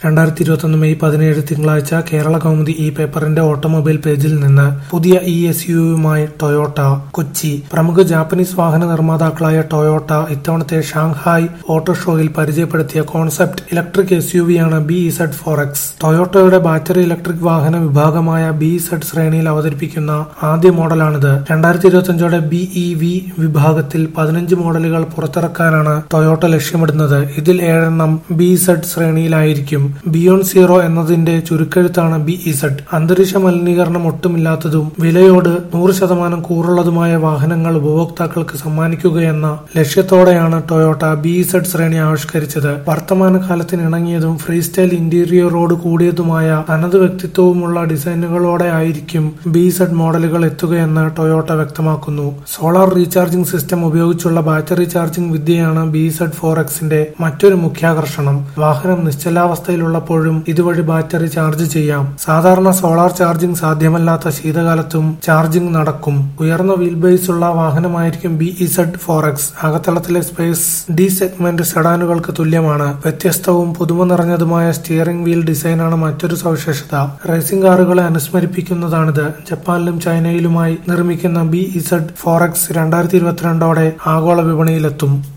രണ്ടായിരത്തി ഇരുപത്തൊന്ന് മെയ് പതിനേഴ് തിങ്കളാഴ്ച കേരള കൗമുദി ഈ പേപ്പറിന്റെ ഓട്ടോമൊബൈൽ പേജിൽ നിന്ന് പുതിയ ഇ എസ് യുവുമായി ടൊയോട്ട കൊച്ചി പ്രമുഖ ജാപ്പനീസ് വാഹന നിർമ്മാതാക്കളായ ടൊയോട്ട ഇത്തവണത്തെ ഷാങ്ഹായ് ഓട്ടോ ഷോയിൽ പരിചയപ്പെടുത്തിയ കോൺസെപ്റ്റ് ഇലക്ട്രിക് എസ് യു വിയാണ് ബി ഇസഡ് ഫോർ എക്സ് ടൊയോട്ടയുടെ ബാറ്ററി ഇലക്ട്രിക് വാഹന വിഭാഗമായ ബി ഇസഡ് ശ്രേണിയിൽ അവതരിപ്പിക്കുന്ന ആദ്യ മോഡലാണിത് രണ്ടായിരത്തി ഇരുപത്തിയഞ്ചോടെ ബി ഇ വി വിഭാഗത്തിൽ പതിനഞ്ച് മോഡലുകൾ പുറത്തിറക്കാനാണ് ടൊയോട്ട ലക്ഷ്യമിടുന്നത് ഇതിൽ ഏഴെണ്ണം ബി ഇസഡ് ശ്രേണിയിലായിരിക്കും ബിയോൺ സീറോ എന്നതിന്റെ ചുരുക്കെഴുത്താണ് ബി ഇസഡ് അന്തരീക്ഷ മലിനീകരണം ഒട്ടുമില്ലാത്തതും വിലയോട് നൂറ് ശതമാനം കൂറുള്ളതുമായ വാഹനങ്ങൾ ഉപഭോക്താക്കൾക്ക് സമ്മാനിക്കുകയെന്ന ലക്ഷ്യത്തോടെയാണ് ടൊയോട്ട ബി ഇസഡ് ശ്രേണി ആവിഷ്കരിച്ചത് വർത്തമാനകാലത്തിന് ഇണങ്ങിയതും ഫ്രീ സ്റ്റൈൽ ഇന്റീരിയറോട് കൂടിയതുമായ തനത് വ്യക്തിത്വവുമുള്ള ഡിസൈനുകളോടെ ആയിരിക്കും ബി ഇസഡ് മോഡലുകൾ എത്തുകയെന്ന് ടൊയോട്ട വ്യക്തമാക്കുന്നു സോളാർ റീചാർജിംഗ് സിസ്റ്റം ഉപയോഗിച്ചുള്ള ബാറ്ററി ചാർജിംഗ് വിദ്യയാണ് ബി ഇസഡ് ഫോർ എക്സിന്റെ മറ്റൊരു മുഖ്യാകർഷണം വാഹനം നിശ്ചലാവസ്ഥയിലുള്ളപ്പോഴും ഇതുവഴി ബാറ്ററി ചാർജ് ചെയ്യാം സാധാരണ സോളാർ ചാർജിംഗ് സാധ്യമല്ലാത്ത ശീതകാലത്തും ചാർജിംഗ് നടക്കും ഉയർന്ന വീൽ ബേസ് ഉള്ള വാഹനമായിരിക്കും ബി ഇസഡ് ഫോർ എക്സ് അകത്തളത്തിലെ സ്പേസ് ഡി സെഗ്മെന്റ് സെഡാനുകൾക്ക് തുല്യമാണ് വ്യത്യസ്തവും പുതുമ നിറഞ്ഞതുമായ സ്റ്റിയറിംഗ് വീൽ ഡിസൈനാണ് മറ്റൊരു സവിശേഷത റേസിംഗ് കാറുകളെ അനുസ്മരിപ്പിക്കുന്നതാണിത് ജപ്പാനിലും ചൈനയിലുമായി നിർമ്മിക്കുന്ന ബി ഇസഡ് ഫോർ എക്സ് രണ്ടായിരത്തി ഇരുപത്തിരണ്ടോടെ ആഗോള വിപണിയിലെത്തും